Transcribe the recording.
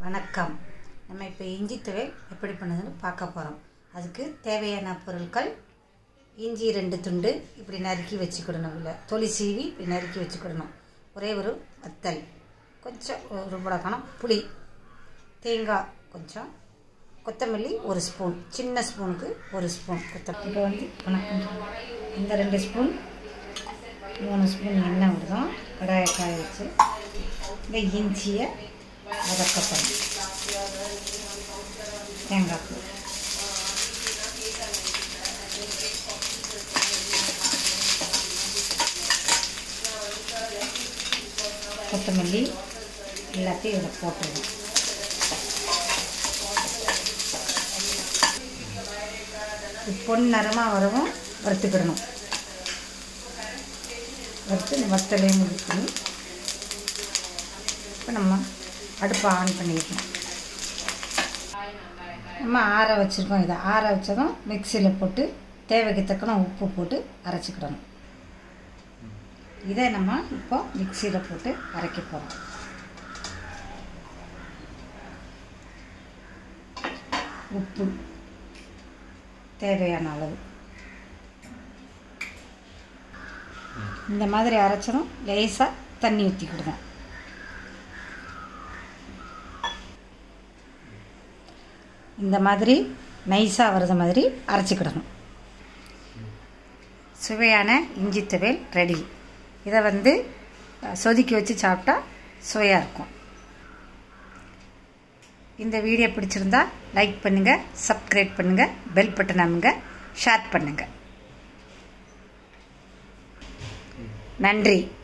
வணக்கம் நம்ம இப்போ இஞ்சி துவை எப்படி பண்ணுதுன்னு பார்க்க போகிறோம் அதுக்கு தேவையான பொருட்கள் இஞ்சி ரெண்டு துண்டு இப்படி நறுக்கி வச்சுக்கிடணும் இல்லை தொளி சீவி இப்படி நறுக்கி வச்சுக்கிடணும் ஒரே ஒரு வத்தல் கொஞ்சம் ஒரு புடக்கணும் புளி தேங்காய் கொஞ்சம் கொத்தமல்லி ஒரு ஸ்பூன் சின்ன ஸ்பூனுக்கு ஒரு ஸ்பூன் கொத்த இப்போ வந்து வணக்கம் இந்த ரெண்டு ஸ்பூன் மூணு ஸ்பூன் எண்ணெய் விடுதோம் கடாயை காய வச்சு இந்த இஞ்சியை வதக்கப்படும் தேங்காய் பூ கொத்தமல்லி எல்லாத்தையும் இதில் போட்டுருவோம் பொன் நிறமாக வரவும் வறுத்துக்கிடணும் வறுத்து இந்த வத்தலையும் முடிக்கணும் இப்போ நம்ம அடுப்பை ஆன் பண்ணிக்கணும் நம்ம ஆற வச்சுருக்கோம் இதை ஆற வச்சதும் மிக்சியில் போட்டு தேவைக்கு தக்கன உப்பு போட்டு அரைச்சிக்கிடணும் இதை நம்ம இப்போ மிக்சியில் போட்டு அரைக்க போகிறோம் உப்பு தேவையான அளவு இந்த மாதிரி அரைச்சதும் லேசாக தண்ணி ஊற்றிக்கிடுவேன் இந்த மாதிரி நைஸாக வர்றது மாதிரி அரைச்சிக்கிடணும் சுவையான இஞ்சி துவையல் ரெடி இதை வந்து சொதுக்கி வச்சு சாப்பிட்டா சுவையாக இருக்கும் இந்த வீடியோ பிடிச்சிருந்தா லைக் பண்ணுங்கள் சப்ஸ்கிரைப் பண்ணுங்கள் பெல் பட்டன் அமுங்க ஷேர் பண்ணுங்கள் நன்றி